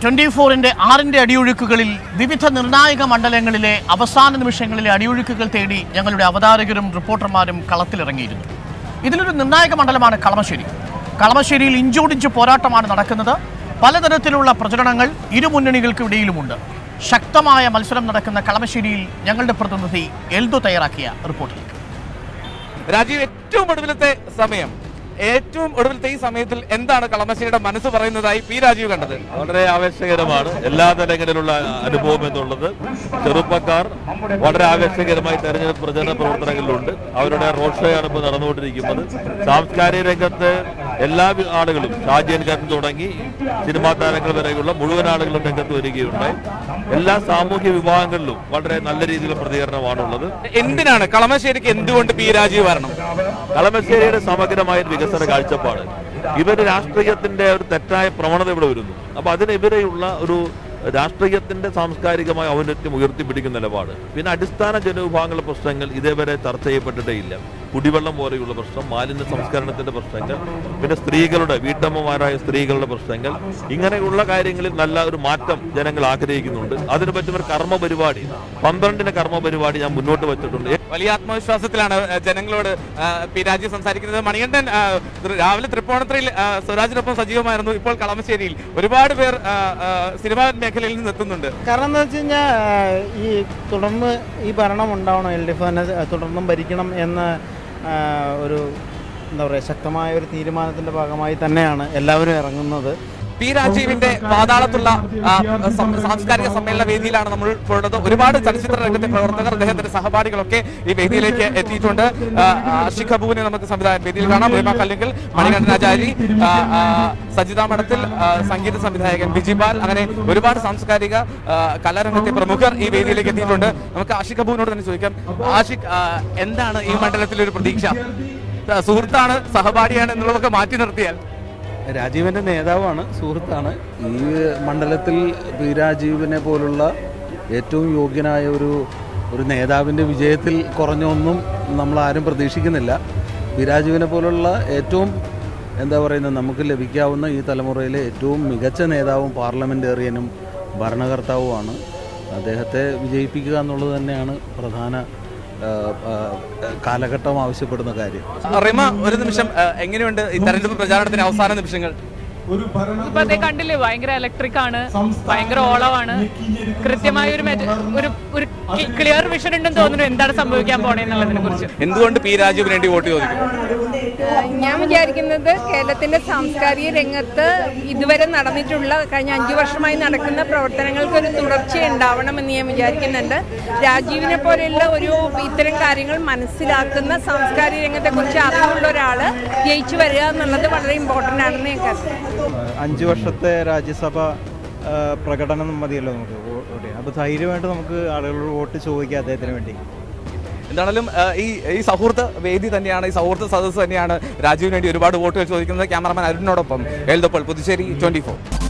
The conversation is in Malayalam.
ട്വന്റി ഫോറിന്റെ ആറിന്റെ അടിയൊഴുക്കുകളിൽ വിവിധ നിർണായക മണ്ഡലങ്ങളിലെ അവസാന നിമിഷങ്ങളിലെ അടിയൊഴുക്കുകൾ തേടി ഞങ്ങളുടെ അവതാരകരും റിപ്പോർട്ടർമാരും കളത്തിലിറങ്ങിയിരുന്നു ഇതിലൊരു നിർണായക മണ്ഡലമാണ് കളമശ്ശേരി കളമശ്ശേരിയിൽ ഇഞ്ചോടിഞ്ച് പോരാട്ടമാണ് നടക്കുന്നത് പലതരത്തിലുള്ള പ്രചരണങ്ങൾ ഇരു മുന്നണികൾക്കിടയിലുമുണ്ട് ശക്തമായ മത്സരം നടക്കുന്ന കളമശ്ശേരിയിൽ ഞങ്ങളുടെ പ്രതിനിധി എൽദോ തയ്യാറാക്കിയ റിപ്പോർട്ടിലേക്ക് രാജീവ് ഏറ്റവും ഒടുവിലത്തെ സമയം ഏറ്റവും ഒടുവിലത്തെ ഈ സമയത്തിൽ എന്താണ് കളമശ്ശേരിയുടെ മനസ്സ് പറയുന്നതായി പി രാജീവ് കണ്ടത് വളരെ ആവേശകരമാണ് എല്ലാ തലങ്ങളിലുള്ള അനുഭവം എന്നുള്ളത് ചെറുപ്പക്കാർ വളരെ ആവേശകരമായി തെരഞ്ഞെടുപ്പ് പ്രചരണ പ്രവർത്തനങ്ങളിലുണ്ട് അവരുടെ റോഡ് ഷോ ആണ് ഇപ്പോൾ നടന്നുകൊണ്ടിരിക്കുന്നത് സാംസ്കാരിക രംഗത്ത് എല്ലാ വി- ആളുകളും ഷാജിയൻകാരൻ തുടങ്ങി സിനിമാ താരങ്ങൾ വരെയുള്ള മുഴുവൻ ആളുകളും രംഗത്ത് വരികയുണ്ടായി എല്ലാ സാമൂഹ്യ വിഭാഗങ്ങളിലും വളരെ നല്ല രീതിയിലുള്ള പ്രതികരണമാണുള്ളത് എന്തിനാണ് കളമശ്ശേരിക്ക് എന്തുകൊണ്ട് പി രാജീവ് വരണം കളമശ്ശേരിയുടെ സമഗ്രമായ ഒരു വികസന കാഴ്ചപ്പാട് ഇവര് രാഷ്ട്രീയത്തിന്റെ ഒരു തെറ്റായ പ്രവണത ഇവിടെ വരുന്നു അപ്പൊ അതിനെതിരെയുള്ള ഒരു രാഷ്ട്രീയത്തിന്റെ സാംസ്കാരികമായ ഔന്നത്യം ഉയർത്തിപ്പിടിക്കുന്ന നിലപാട് പിന്നെ അടിസ്ഥാന ജനവിഭാഗങ്ങളുടെ പ്രശ്നങ്ങൾ ഇതേവരെ ചർച്ച ചെയ്യപ്പെട്ടിട്ടേ ഇല്ല കുടിവെള്ളം പോലെയുള്ള പ്രശ്നം മാലിന്യ സംസ്കരണത്തിന്റെ പ്രശ്നങ്ങൾ പിന്നെ സ്ത്രീകളുടെ വീട്ടമ്മമാരായ സ്ത്രീകളുടെ പ്രശ്നങ്ങൾ ഇങ്ങനെയുള്ള കാര്യങ്ങളിൽ നല്ല ഒരു മാറ്റം ജനങ്ങൾ ആഗ്രഹിക്കുന്നുണ്ട് അതിന് പറ്റുന്ന ഒരു കർമ്മ പരിപാടി പന്ത്രണ്ടിന് കർമ്മ പരിപാടി ഞാൻ മുന്നോട്ട് വെച്ചിട്ടുണ്ട് വലിയ ആത്മവിശ്വാസത്തിലാണ് ആ, ജനങ്ങളോട് ആ, പി രാജീവ് സംസാരിക്കുന്നത് മണികണ്ഠൻ ആ, തൃ- രാവിലെ തൃപ്പൂണിത്തുറയിൽ ആ, സ്വരാജിനൊപ്പം സജീവമായിരുന്നു ഇപ്പോൾ കളമശ്ശേരിയിൽ ഒരുപാട് പേർ ആ, ആ, സിനിമാ മേഖലയിൽ നിന്ന് എത്തുന്നുണ്ട് കാരണം എന്താ വെച്ച് കഴിഞ്ഞാൽ ഈ തുടർന്ന് ഈ ഭരണം ഉണ്ടാവണം എൽ ഡി എഫ് തന്നെ തുടർന്നും ഭരിക്കണം എന്ന ആ, ഒരു എന്താ പറയുക ശക്തമായ ഒരു തീരുമാനത്തിൻ്റെ ഭാഗമായി തന്നെയാണ് എല്ലാവരും ഇറങ്ങുന്നത് പി രാജീവിന്റെ പാതാളത്തുള്ള ആ, സം- സാംസ്കാരിക സമ്മേളന വേദിയിലാണ് നമ്മൾ ഇപ്പോൾ ഉള്ളത് ഒരുപാട് ചലച്ചിത്ര രംഗത്തെ പ്രവർത്തകർ അദ്ദേഹത്തിന്റെ സഹപാഠികളൊക്കെ ഈ വേദിയിലേക്ക് എത്തിയിട്ടുണ്ട് ആ, ആഷിഖ് കപൂറിനെ നമുക്ക് സംവിധായക വേദിയിൽ കാണാം റീമ കല്ലിങ്കൽ മണികണ്ഠൻ ആചാരി ആ, ആ, സജിത മഠത്തിൽ ആ, സംഗീത സംവിധായകൻ ബിജിപാൽ അങ്ങനെ ഒരുപാട് സാംസ്കാരിക ആ, കലാരംഗത്തെ പ്രമുഖർ ഈ വേദിയിലേക്ക് എത്തിയിട്ടുണ്ട് നമുക്ക് ആഷിഖ് കപൂറിനോട് തന്നെ ചോദിക്കാം ആഷിഖ് ആ, എന്താണ് ഈ മണ്ഡലത്തിലെ ഒരു പ്രതീക്ഷ ആ, സുഹൃത്താണ് സഹപാഠിയാണ് എന്നുള്ളതൊക്കെ മാറ്റി നിർത്തിയാൽ രാജീവിൻ്റെ നേതാവാണ് സുഹൃത്താണ് ഈ മണ്ഡലത്തിൽ പി രാജീവിനെ പോലുള്ള ഏറ്റവും യോഗ്യനായ ഒരു ഒരു നേതാവിൻ്റെ വിജയത്തിൽ കുറഞ്ഞൊന്നും നമ്മൾ ആരും പ്രതീക്ഷിക്കുന്നില്ല പി രാജീവിനെ പോലുള്ള ഏറ്റവും എന്താ പറയുന്നത് നമുക്ക് ലഭിക്കാവുന്ന ഈ തലമുറയിലെ ഏറ്റവും മികച്ച നേതാവും പാർലമെൻറ്റേറിയനും ഭരണകർത്താവുമാണ് അദ്ദേഹത്തെ വിജയിപ്പിക്കുക എന്നുള്ളത് തന്നെയാണ് പ്രധാന ആ, ആ, കാലഘട്ടം ആവശ്യപ്പെടുന്ന കാര്യം റിമ ഒരു നിമിഷം ആ, എങ്ങനെയുണ്ട് ഈ തെരഞ്ഞെടുപ്പ് പ്രചാരണത്തിന്റെ അവസാന നിമിഷങ്ങൾ ഇപ്പൊ അതേ കണ്ടില്ലേ ഭയങ്കര ഇലക്ട്രിക് ആണ് ഭയങ്കര ഓളമാണ് കൃത്യമായ ഒരു മെജ- ഒരു ഒരു ക്ലിയർ വിഷൻ ഉണ്ടെന്ന് തോന്നുന്നു എന്താണ് സംഭവിക്കാൻ പോണേന്നുള്ളതിനെ കുറിച്ച് എന്തുകൊണ്ട് പി രാജീവ് വേണ്ടി വോട്ട് ചോദിക്കും ഞാൻ വിചാരിക്കുന്നത് കേരളത്തിന്റെ സാംസ്കാരിക രംഗത്ത് ഇതുവരെ നടന്നിട്ടുള്ള കഴിഞ്ഞ അഞ്ചു വർഷമായി നടക്കുന്ന പ്രവർത്തനങ്ങൾക്ക് ഒരു തുടർച്ച ഉണ്ടാവണമെന്ന് ഞാൻ വിചാരിക്കുന്നുണ്ട് രാജീവിനെ പോലെയുള്ള ഒരു ഇത്തരം കാര്യങ്ങൾ മനസ്സിലാക്കുന്ന സാംസ്കാരിക രംഗത്തെക്കുറിച്ച് അറിവുള്ള ഒരാൾ ജയിച്ചു വരിക എന്നുള്ളത് വളരെ ഇമ്പോർട്ടൻ്റ് ആണെന്ന് ഞാൻ കരുതുന്നു അഞ്ച് വർഷത്തെ രാജ്യസഭ ആ, പ്രകടനം മതിയല്ലോ നമുക്ക് വോട്ട് ചെയ്യാൻ അപ്പോൾ ധൈര്യമായിട്ട് നമുക്ക് ആളുകളോട് വോട്ട് ചോദിക്കാം അദ്ദേഹത്തിന് വേണ്ടി എന്താണെങ്കിലും ആ, ഈ ഈ സൗഹൃദ വേദി തന്നെയാണ് ഈ സൗഹൃദ സദസ്സ് തന്നെയാണ് രാജീവിന് വേണ്ടി ഒരുപാട് വോട്ടുകൾ ചോദിക്കുന്നത് ക്യാമറമാൻ അരുണിനോടൊപ്പം എൽദപ്പോൾ പുതുച്ചേരി ട്വന്റി